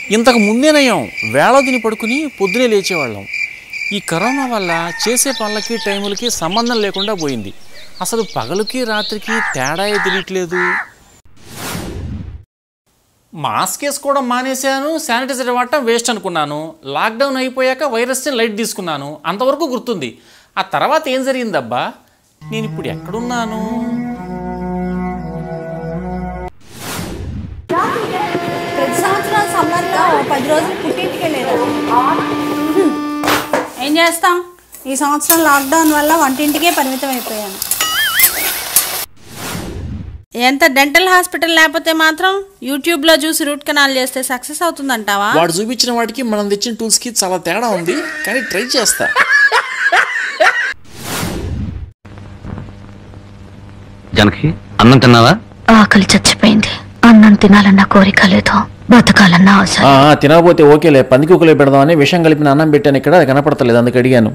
ఇంతకు ముందే నయం వేళ తిని పడుకుని పొద్దునే లేచేవాళ్ళం ఈ కరోనా వల్ల చేసే పనులకి టైములకి సంబంధం లేకుండా పోయింది అసలు పగలుకి రాత్రికి తేడా తెలియట్లేదు మాస్క్ వేసుకోవడం మానేశాను శానిటైజర్ వాడటం వేస్ట్ అనుకున్నాను లాక్డౌన్ అయిపోయాక వైరస్ని లైట్ తీసుకున్నాను అంతవరకు గుర్తుంది ఆ తర్వాత ఏం జరిగిందబ్బా నేను ఇప్పుడు ఎక్కడున్నాను ప్రతి సంవత్సరం సమ్మర్లో పది రోజులు పుట్టింటికి వెళ్ళేదా ఏం చేస్తాం ఈ సంవత్సరం లాక్డౌన్ వల్ల వంటింటికే పరిమితం అయిపోయాను ఎంత డెంటల్ హాస్పిటల్ లేకపోతే మాత్రం యూట్యూబ్లో చూసి రూట్ కెనాల్ చేస్తే సక్సెస్ అవుతుందంటావా వాడు చూపించిన వాటికి మనం తెచ్చిన టూల్స్కి చాలా తేడా ఉంది కానీ ట్రై చేస్తా జనకి అన్నం తిన్నావా ఆకలి చచ్చిపోయింది అన్నం తినాలన్న కోరిక లేదు బతకాలన్న ఆశ ఆ, తినకపోతే ఓకేలే పందికొక్కలే పెడదామని విషం కలిపిన అన్నం పెట్టాను ఇక్కడ అది కనపడతలేదు అందుకు అడిగాను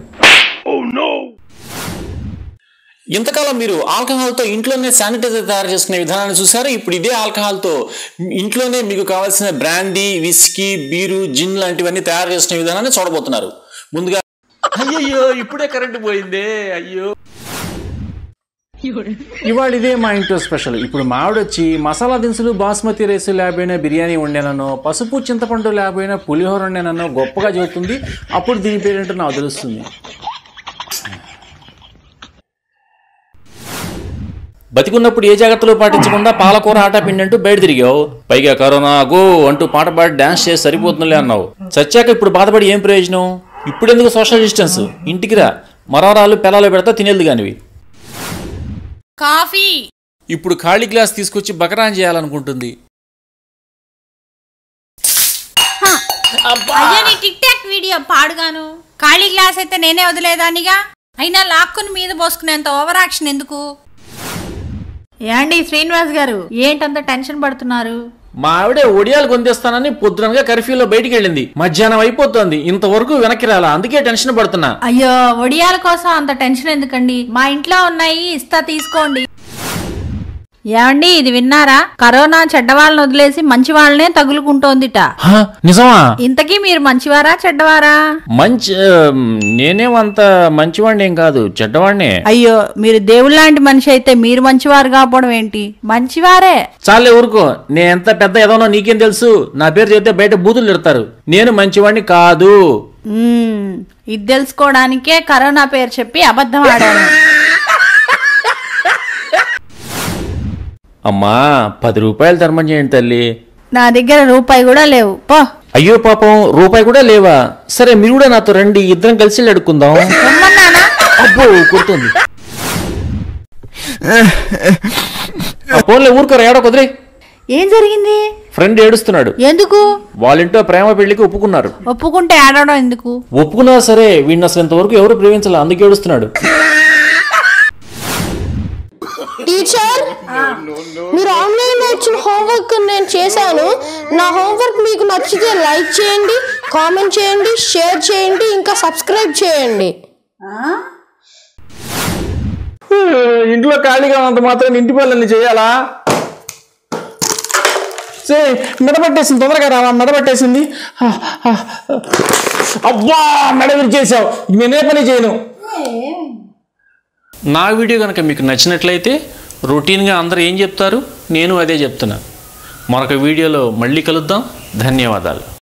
ఇంతకాలం మీరు ఆల్కహాల్తో ఇంట్లోనే శానిటైజర్ తయారు చేసుకునే విధానాన్ని చూసారు ఇప్పుడు ఇదే ఆల్కహాల్తో ఇంట్లోనే మీకు కావాల్సిన బ్రాండీ విస్కీ బీరు జిన్ లాంటివన్నీ తయారు చేసుకునే విధానాన్ని చూడబోతున్నారు ముందుగా అయ్యయ్యో ఇప్పుడే కరెంట్ పోయిందే అయ్యో ఇవాళ ఇదే మా ఇంట్లో స్పెషల్ ఇప్పుడు మావిడ వచ్చి మసాలా దినుసులు బాస్మతి రైస్ లేకపోయినా బిర్యానీ వండానో పసుపు చింతపండు లేకపోయినా పులిహోర వండానో గొప్పగా చెబుతుంది అప్పుడు దీని పేరేంటో నాకు తెలుస్తుంది బతికున్నప్పుడు ఏ జాగ్రత్తలు పాటించకుండా పాలకూర ఆటా పిండి అంటూ బయట తిరిగావు పైగా కరోనా గో అంటూ పాట పాడి డాన్స్ చేసి సరిపోతుందిలే అన్నావు చచ్చాక ఇప్పుడు బాధపడి ఏం ప్రయోజనం ఇప్పుడు ఎందుకు సోషల్ డిస్టెన్స్ ఇంటికి రా మరవరాలు పెలాలు పెడతా తినేది కానివి కాఫీ ఇప్పుడు ఖాళీ గ్లాస్ తీసుకొచ్చి బకరాన్ చేయాలనుకుంటుంది అయ్యో నీ టిక్ టాక్ వీడియో పాడుగాను ఖాళీ గ్లాస్ అయితే నేనే వదిలేదానిగా అయినా లాక్కుని మీద పోసుకునేంత ఓవర్ యాక్షన్ ఎందుకు ఏండి శ్రీనివాస్ గారు ఏంటంత టెన్షన్ పడుతున్నారు మా ఆవిడే ఒడియాలు కొందేస్తానని పొద్దునగా కర్ఫ్యూలో బయటికి వెళ్ళింది మధ్యాహ్నం అయిపోతుంది ఇంతవరకు వెనక్కి రాలా అందుకే టెన్షన్ పడుతున్నా అయ్యో ఒడియాల కోసం అంత టెన్షన్ ఎందుకండి మా ఇంట్లో ఉన్నాయి ఇస్తా తీసుకోండి ఏమండి ఇది విన్నారా కరోనా చెడ్డవాళ్ళని వదిలేసి మంచి వాళ్ళనే తగులుకుంటోందిట హ, నిజమా ఇంతకీ మీరు మంచివారా చెడ్డవారా మంచి ఆ, నేనేమంత మంచివాడిని ఏం కాదు చెడ్డవాడినే అయ్యో మీరు దేవుళ్ళలాంటి మనిషి అయితే మీరు మంచివారు కాకపోవడం ఏంటి మంచివారే చాలే ఊరుకో నేను ఎంత పెద్ద ఏదోనో నీకేం తెలుసు నా పేరు చెప్తే బయట బూతులు తిడతారు నేను మంచివాడిని కాదు మ్మ్. ఇది తెలుసుకోవడానికే కరోనా పేరు చెప్పి అబద్ధం ఆడాను అమ్మా పది రూపాయలు ధర్మం చేయండి తల్లి నా దగ్గర రూపాయి కూడా లేవు పో అయ్యో పాపం రూపాయి కూడా లేవా సరే మీరు కూడా నాతో రండి ఇద్దరం కలిసి వెళ్ళి అడుక్కుందాం రమ్మన్నానా అబ్బో కుడుతుంది ఆ ఫోన్లో ఊరుకోరు ఏడో కుదిరి ఏం జరిగింది ఫ్రెండ్ ఏడుస్తున్నాడు ఎందుకు వాళ్ళింటో ప్రేమ పెళ్లికి ఒప్పుకున్నారు ఒప్పుకుంటే ఆడడం ఎందుకు ఒప్పుకున్నా సరే వీడిని అసలు ఇంతవరకు ఎవరు ప్రేమించాలి అందుకే ఏడుస్తున్నాడు టీచర్ మీరు ఆన్లైన్ లో ఇచ్చిన హోంవర్క్ నేను చేశాను నా హోంవర్క్ మీకు నచ్చితే లైక్ చేయండి కామెంట్ చేయండి షేర్ చేయండి ఇంకా సబ్స్క్రైబ్ చేయండి ఇంట్లో ఖాళీగా ఉన్నంత మాత్రం ఇంటి పనులన్నీ చేయాలా సే మెడపట్టేసింది తొందరగా రావా మెడపట్టేసింది ఆ, ఆ, అబ్బా మెడ విరిచేసావు నేనే పని చేయను నా వీడియో కనుక మీకు నచ్చినట్లయితే రొటీన్గా అందరూ ఏం చెప్తారు నేను అదే చెప్తున్నా మరొక వీడియోలో మళ్ళీ కలుద్దాం ధన్యవాదాలు